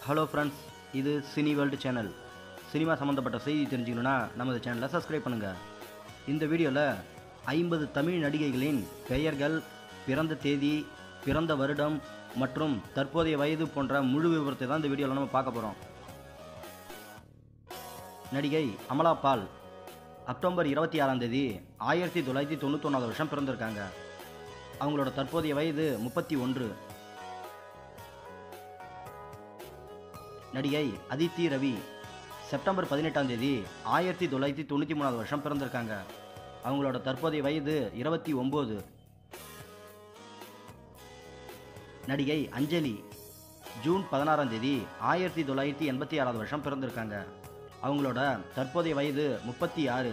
hello friends இது cine world channel cinema சம்மந்தப்பட்ட செய்தி தெரிஞ்சுக்கணுன்னா நமது சேனலை சப்ஸ்கிரைப் பண்ணுங்கள் இந்த வீடியோவில் ஐம்பது தமிழ் நடிகைகளின் பெயர்கள் பிறந்த தேதி பிறந்த வருடம் மற்றும் தற்போதைய வயது போன்ற முழு விவரத்தை தான் இந்த வீடியோவில் நம்ம பார்க்க போகிறோம் நடிகை அமலா பால் அக்டோபர் இருபத்தி ஆறாம் தேதி ஆயிரத்தி தொள்ளாயிரத்தி தொண்ணூத்தொன்னாவது வருஷம் பிறந்திருக்காங்க அவங்களோட தற்போதைய வயது முப்பத்தி ஒன்று நடிகை அதித்தி ரவி செப்டம்பர் பதினெட்டாம் தேதி ஆயிரத்தி தொள்ளாயிரத்தி தொண்ணூற்றி மூணாவது வருஷம் பிறந்திருக்காங்க அவங்களோட தற்போதைய வயது இருபத்தி ஒம்பது நடிகை அஞ்சலி ஜூன் பதினாறாம் தேதி ஆயிரத்தி தொள்ளாயிரத்தி எண்பத்தி ஆறாவது வருஷம் பிறந்திருக்காங்க அவங்களோட தற்போதைய வயது முப்பத்தி ஆறு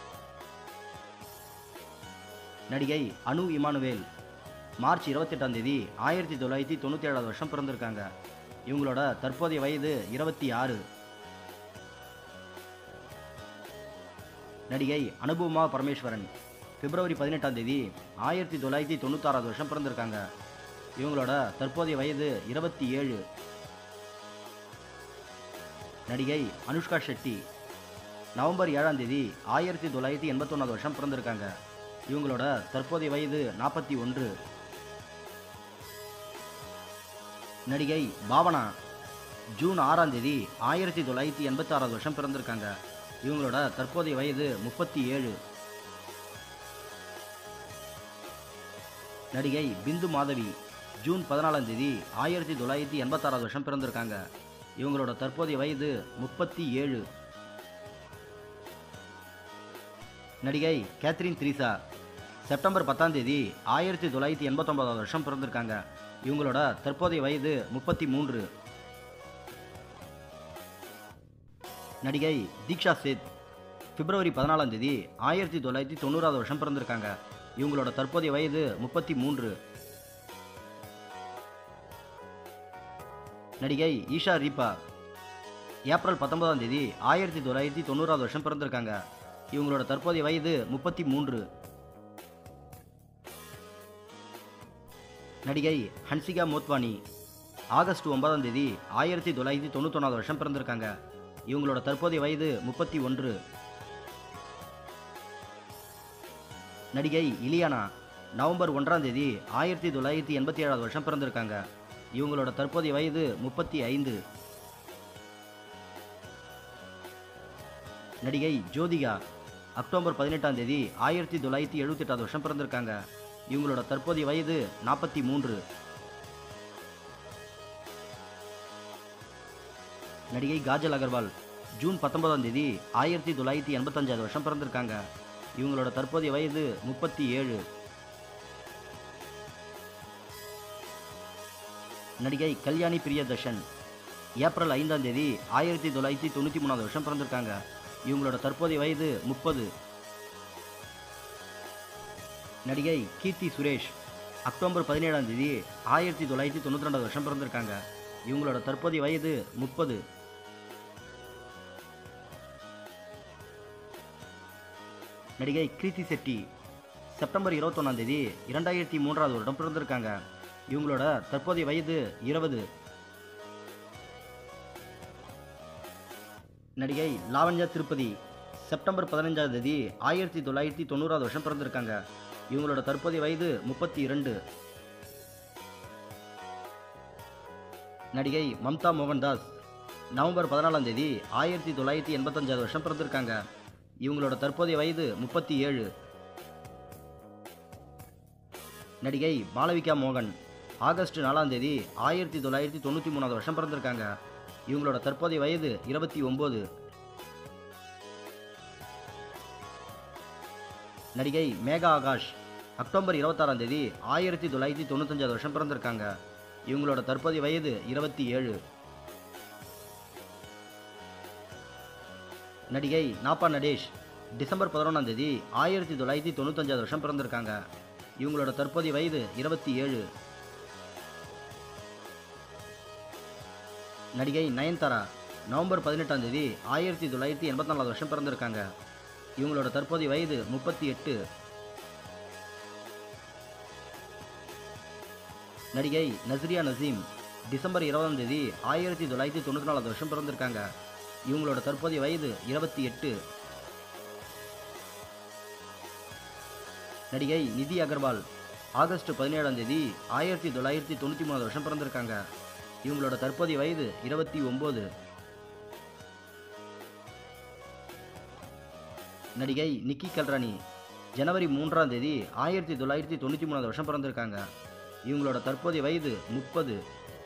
நடிகை அனு இமானுவேல் மார்ச் இருபத்தெட்டாம் தேதி ஆயிரத்தி தொள்ளாயிரத்தி தொண்ணூற்றி ஏழாவது வருஷம் பிறந்திருக்காங்க இவங்களோட தற்போதைய வயது இருபத்தி ஆறு நடிகை அனுபவமா பரமேஸ்வரன் பிப்ரவரி பதினெட்டாம் தேதி ஆயிரத்தி தொள்ளாயிரத்தி தொண்ணூத்தாறாவது வருஷம் பிறந்திருக்காங்க இவங்களோட தற்போதைய வயது இருபத்தி ஏழு நடிகை அனுஷ்கா ஷெட்டி நவம்பர் ஏழாம் தேதி ஆயிரத்தி தொள்ளாயிரத்தி எண்பத்தொன்னாவது வருஷம் பிறந்திருக்காங்க இவங்களோட தற்போதைய வயது நாற்பத்தி ஒன்று நடிகை பாவனா ஜூன் ஆறாம் தேதி ஆயிரத்தி தொள்ளாயிரத்தி எண்பத்தாறாவது வருஷம் பிறந்திருக்காங்க இவங்களோட தற்போதைய வயது முப்பத்தி ஏழு நடிகை பிந்து மாதவி ஜூன் பதினாலாம் தேதி ஆயிரத்தி தொள்ளாயிரத்தி எண்பத்தாறாவது வருஷம் பிறந்திருக்காங்க இவங்களோட தற்போதைய வயது முப்பத்தி ஏழு நடிகை கேத்ரின் த்ரீசா செப்டம்பர் பத்தாம் தேதி ஆயிரத்தி தொள்ளாயிரத்தி எண்பத்தொன்பதாவது வருஷம் பிறந்திருக்காங்க இவங்களோட தற்போதைய வயது முப்பத்தி மூன்று நடிகை தீக்ஷா சேத் பிப்ரவரி பதினாலாம் தேதி ஆயிரத்தி தொள்ளாயிரத்தி தொண்ணூறாவது வருஷம் பிறந்திருக்காங்க இவங்களோட தற்போதைய வயது முப்பத்தி மூன்று நடிகை ஈஷா ரீபா ஏப்ரல் பத்தொன்பதாம் தேதி ஆயிரத்தி தொள்ளாயிரத்தி தொண்ணூறாவது வருஷம் பிறந்திருக்காங்க இவங்களோட தற்போதைய வயது முப்பத்தி மூன்று நடிகை ஹன்சிகா மோத்வானி ஆகஸ்ட் ஒன்பதாம் தேதி ஆயிரத்தி தொள்ளாயிரத்தி தொண்ணூத்தொன்னாவது வருஷம் பிறந்திருக்காங்க இவங்களோட தற்போதைய வயது முப்பத்தி ஒன்று நடிகை இலியானா நவம்பர் ஒன்றாம் தேதி ஆயிரத்தி தொள்ளாயிரத்தி எண்பத்தி ஏழாவது வருஷம் பிறந்திருக்காங்க இவங்களோட தற்போதைய வயது முப்பத்தி ஐந்து நடிகை ஜோதிகா அக்டோபர் பதினெட்டாம் தேதி ஆயிரத்தி தொள்ளாயிரத்தி எழுபத்தெட்டாவது வருஷம் பிறந்திருக்காங்க இவங்களோட தற்போதைய வயது நாற்பத்தி மூன்று நடிகை காஜல் அகர்வால் ஜூன் பத்தொன்பதாம் தேதி ஆயிரத்தி தொள்ளாயிரத்தி எண்பத்தஞ்சாவது வருஷம் பிறந்திருக்காங்க இவங்களோட தற்போதைய வயது முப்பத்தி ஏழு நடிகை கல்யாணி பிரியதர்ஷன் ஏப்ரல் ஐந்தாம் தேதி ஆயிரத்தி தொள்ளாயிரத்தி தொண்ணூற்றி மூணாவது வருஷம் பிறந்திருக்காங்க இவங்களோட தற்போதைய வயது முப்பது நடிகை கீர்த்தி சுரேஷ் அக்டோபர் பதினேழாம் தேதி ஆயிரத்தி தொள்ளாயிரத்தி தொண்ணூற்றி ரெண்டாவது வருஷம் பிறந்திருக்காங்க இவங்களோட தற்போதைய வயது முப்பது நடிகை கிருத்தி செட்டி செப்டம்பர் இருபத்தொன்னாம் தேதி இரண்டாயிரத்தி மூன்றாவது வருடம் பிறந்திருக்காங்க இவங்களோட தற்போதைய வயது இருபது நடிகை லாவண்யா திருப்பதி செப்டம்பர் பதினஞ்சாம் தேதி ஆயிரத்தி தொள்ளாயிரத்தி தொண்ணூறாவது வருஷம் பிறந்திருக்காங்க இவங்களோட தற்போதைய வயது முப்பத்தி இரண்டு நடிகை மம்தா மோகன்தாஸ் நவம்பர் பதினாலாம் தேதி ஆயிரத்தி தொள்ளாயிரத்தி எண்பத்தஞ்சாவது வருஷம் பிறந்திருக்காங்க இவங்களோட தற்போதைய வயது முப்பத்தி ஏழு நடிகை மாளவிகா மோகன் ஆகஸ்ட் நாலாம் தேதி ஆயிரத்தி தொள்ளாயிரத்தி தொண்ணூற்றி மூணாவது வருஷம் பிறந்திருக்காங்க இவங்களோட தற்போதைய வயது இருபத்தி ஒம்பது நடிகை மேகா ஆகாஷ் அக்டோபர் இருபத்தாறாம் தேதி ஆயிரத்தி தொள்ளாயிரத்தி தொண்ணூத்தஞ்சாவது வருஷம் பிறந்திருக்காங்க இவங்களோட தற்போதைய வயது இருபத்தி ஏழு நடிகை நாப்பா நடேஷ் டிசம்பர் பதினொன்றாம் தேதி ஆயிரத்தி தொள்ளாயிரத்தி தொண்ணூத்தஞ்சாவது வருஷம் பிறந்திருக்காங்க இவங்களோட தற்போதைய வயது இருபத்தி ஏழு நடிகை நயன்தாரா நவம்பர் பதினெட்டாம் தேதி ஆயிரத்தி தொள்ளாயிரத்தி எண்பத்தி நாலாவது வருஷம் பிறந்திருக்காங்க இவங்களோட தற்போதைய வயது முப்பத்தி எட்டு நடிகை நஸ்ரியா நசீம் டிசம்பர் இருபதாம் தேதி ஆயிரத்தி தொள்ளாயிரத்தி தொண்ணூற்றி நாலாவது வருஷம் பிறந்திருக்காங்க இவங்களோட தற்போதைய வயது இருபத்தி எட்டு நடிகை நிதி அகர்வால் ஆகஸ்ட் பதினேழாம் தேதி ஆயிரத்தி தொள்ளாயிரத்தி தொண்ணூற்றி மூணாவது வருஷம் பிறந்திருக்காங்க இவங்களோட தற்போதைய வயது இருபத்தி ஒம்பது நடிகை நிக்கி கல்ராணி ஜனவரி மூன்றாம் தேதி ஆயிரத்தி தொள்ளாயிரத்தி தொண்ணூற்றி மூணாவது வருஷம் பிறந்திருக்காங்க இவங்களோட தற்போதைய வயது முப்பது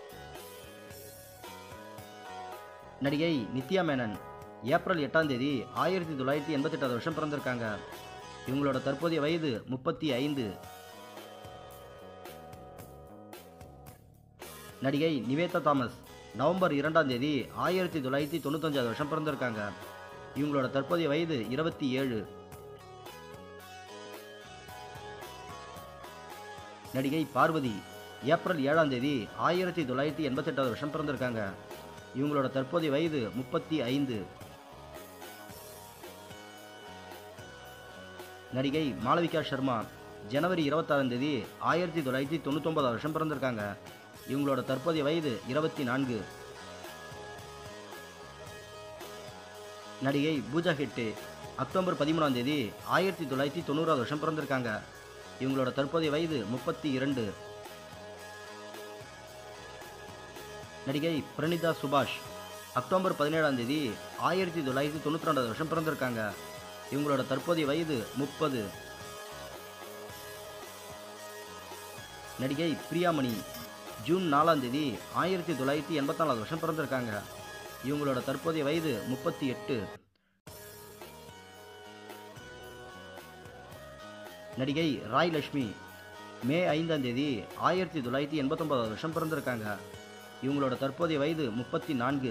நடிகை நித்யா மேனன் ஏப்ரல் எட்டாம் தேதி ஆயிரத்தி தொள்ளாயிரத்தி எண்பத்தெட்டாவது வருஷம் பிறந்திருக்காங்க இவங்களோட தற்போதைய வயது முப்பத்தி ஐந்து நடிகை நிவேதா தாமஸ் நவம்பர் இரண்டாம் தேதி ஆயிரத்தி தொள்ளாயிரத்தி தொண்ணூத்தஞ்சாவது வருஷம் பிறந்திருக்காங்க இவங்களோட தற்போதைய வயது இருபத்தி ஏழு நடிகை பார்வதி ஏப்ரல் ஏழாம் தேதி ஆயிரத்தி தொள்ளாயிரத்தி எண்பத்தெட்டாவது வருஷம் பிறந்திருக்காங்க இவங்களோட தற்போதைய வயது முப்பத்தி ஐந்து நடிகை மாளவிகா சர்மா ஜனவரி இருபத்தாறாம் தேதி ஆயிரத்தி தொள்ளாயிரத்தி தொண்ணூத்தொன்பதாவது வருஷம் பிறந்திருக்காங்க இவங்களோட தற்போதைய வயது இருபத்தி நான்கு நடிகை பூஜா ஹெட்டு அக்டோபர் பதிமூணாம் தேதி ஆயிரத்தி தொள்ளாயிரத்தி தொண்ணூறாவது வருஷம் பிறந்திருக்காங்க இவங்களோட தற்போதைய வயது முப்பத்தி இரண்டு நடிகை பிரணிதா சுபாஷ் அக்டோபர் பதினேழாம் தேதி ஆயிரத்தி தொள்ளாயிரத்தி தொண்ணூற்றி ரெண்டாவது வருஷம் பிறந்திருக்காங்க இவங்களோட தற்போதைய வயது முப்பது நடிகை பிரியாமணி ஜூன் நாலாம் தேதி ஆயிரத்தி தொள்ளாயிரத்தி எண்பத்தி நாலாவது வருஷம் பிறந்திருக்காங்க இவங்களோட தற்போதைய வயது முப்பத்தி எட்டு நடிகை ராய் லட்சுமி மே ஐந்தாம் தேதி ஆயிரத்தி தொள்ளாயிரத்தி எண்பத்தொன்பதாவது வருஷம் பிறந்திருக்காங்க இவங்களோட தற்போதைய வயது முப்பத்தி நான்கு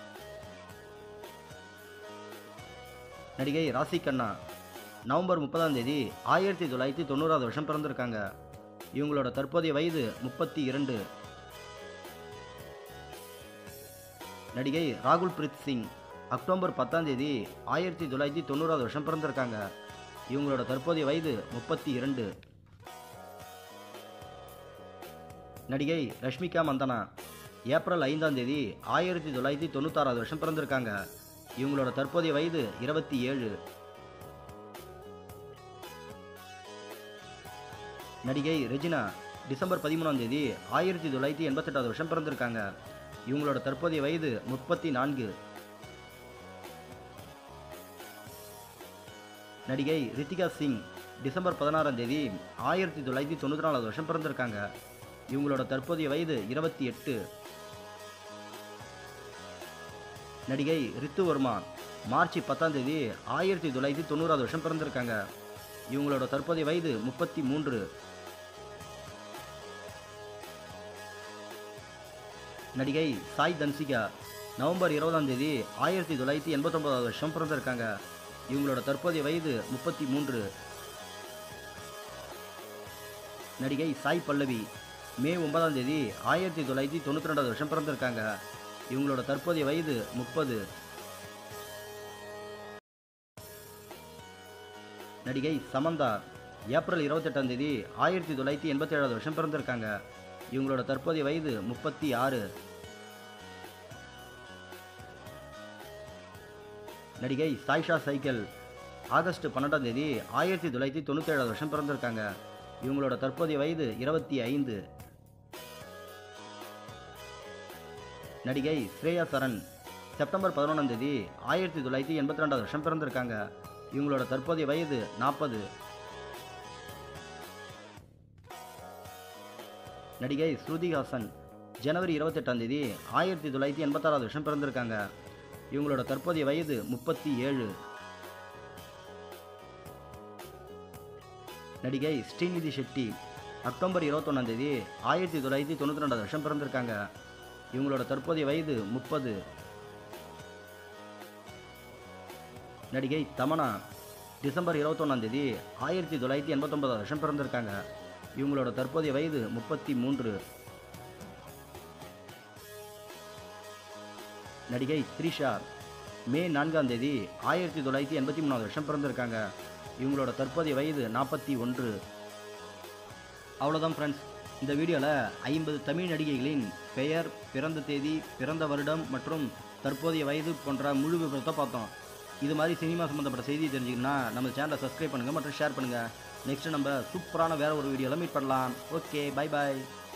நடிகை ராசி கண்ணா நவம்பர் முப்பதாம் தேதி ஆயிரத்தி தொள்ளாயிரத்தி தொண்ணூறாவது வருஷம் பிறந்திருக்காங்க இவங்களோட தற்போதைய வயது முப்பத்தி இரண்டு நடிகை ராகுல் பிரீத் சிங் அக்டோபர் பத்தாம் தேதி ஆயிரத்தி தொள்ளாயிரத்தி தொண்ணூறாவது வருஷம் பிறந்திருக்காங்க இவங்களோட தற்போதைய வயது முப்பத்தி இரண்டு நடிகை ரஷ்மிகா மந்தனா ஏப்ரல் ஐந்தாம் தேதி ஆயிரத்தி தொள்ளாயிரத்தி தொண்ணூத்தாறாவது வருஷம் பிறந்திருக்காங்க இவங்களோட தற்போதைய வயது இருபத்தி ஏழு நடிகை ரெஜினா டிசம்பர் பதிமூணாம் தேதி ஆயிரத்தி தொள்ளாயிரத்தி எண்பத்தெட்டாவது வருஷம் பிறந்திருக்காங்க இவங்களோட தற்போதைய வயது முப்பத்தி நான்கு நடிகை ரித்திகா சிங் டிசம்பர் பதினாறாம் தேதி ஆயிரத்தி தொள்ளாயிரத்தி தொண்ணூற்றி நாலாவது வருஷம் பிறந்திருக்காங்க இவங்களோட தற்போதைய வயது இருபத்தி எட்டு நடிகை ரித்து வர்மா மார்ச் பத்தாம் தேதி ஆயிரத்தி தொள்ளாயிரத்தி தொண்ணூறாவது வருஷம் பிறந்திருக்காங்க இவங்களோட தற்போதைய வயது முப்பத்தி மூன்று நடிகை சாய் தன்சிகா நவம்பர் இருபதாம் தேதி ஆயிரத்தி தொள்ளாயிரத்தி எண்பத்தொன்பதாவது வருஷம் பிறந்திருக்காங்க இவங்களோட தற்போதைய வயது முப்பத்தி மூன்று நடிகை சாய் பல்லவி மே ஒன்பதாம் தேதி ஆயிரத்தி தொள்ளாயிரத்தி தொண்ணூற்றி ரெண்டாவது வருஷம் பிறந்திருக்காங்க இவங்களோட தற்போதைய வயது முப்பது நடிகை சமந்தா ஏப்ரல் இருபத்தெட்டாம் தேதி ஆயிரத்தி தொள்ளாயிரத்தி எண்பத்தி ஏழாவது வருஷம் பிறந்திருக்காங்க இவங்களோட தற்போதைய வயது முப்பத்தி ஆறு நடிகை சாய்ஷா சைக்கிள் ஆகஸ்ட் பன்னெண்டாம் தேதி ஆயிரத்தி தொள்ளாயிரத்தி தொண்ணூற்றி ஏழாவது வருஷம் பிறந்திருக்காங்க இவங்களோட தற்போதைய வயது இருபத்தி ஐந்து நடிகை ஸ்ரேயா சரண் செப்டம்பர் பதினொன்றாம் தேதி ஆயிரத்தி தொள்ளாயிரத்தி எண்பத்தி ரெண்டாவது வருஷம் பிறந்திருக்காங்க இவங்களோட தற்போதைய வயது நாற்பது நடிகை ஸ்ருதி ஹாசன் ஜனவரி இருபத்தெட்டாம் தேதி ஆயிரத்தி தொள்ளாயிரத்தி எண்பத்தாறாவது வருஷம் பிறந்திருக்காங்க இவங்களோட தற்போதைய வயது முப்பத்தி ஏழு நடிகை ஸ்ரீநிதி ஷெட்டி அக்டோபர் இருபத்தொன்னாம் தேதி ஆயிரத்தி தொள்ளாயிரத்தி தொண்ணூற்றி ரெண்டாவது வருஷம் பிறந்திருக்காங்க இவங்களோட தற்போதைய வயது முப்பது நடிகை தமனா டிசம்பர் இருபத்தொன்னாம் தேதி ஆயிரத்தி தொள்ளாயிரத்தி எண்பத்தொன்பதாவது வருஷம் பிறந்திருக்காங்க இவங்களோட தற்போதைய வயது முப்பத்தி மூன்று நடிகை த்ரிஷா மே நான்காம் தேதி ஆயிரத்தி தொள்ளாயிரத்தி எண்பத்தி மூணாவது வருஷம் பிறந்திருக்காங்க இவங்களோட தற்போதைய வயது நாற்பத்தி ஒன்று அவ்வளோதான் ஃப்ரெண்ட்ஸ் இந்த வீடியோவில் ஐம்பது தமிழ் நடிகைகளின் பெயர் பிறந்த தேதி பிறந்த வருடம் மற்றும் தற்போதைய வயது போன்ற முழு விவரத்தை பார்த்தோம் இது மாதிரி சினிமா சம்மந்தப்பட்ட செய்தி தெரிஞ்சுக்கணும்னா நம்ம சேனலை சப்ஸ்கிரைப் பண்ணுங்கள் மற்றும் ஷேர் பண்ணுங்கள் நெக்ஸ்ட் நம்ம சூப்பரான வேற ஒரு வீடியோவில் மீட் பண்ணலாம் ஓகே பை பாய்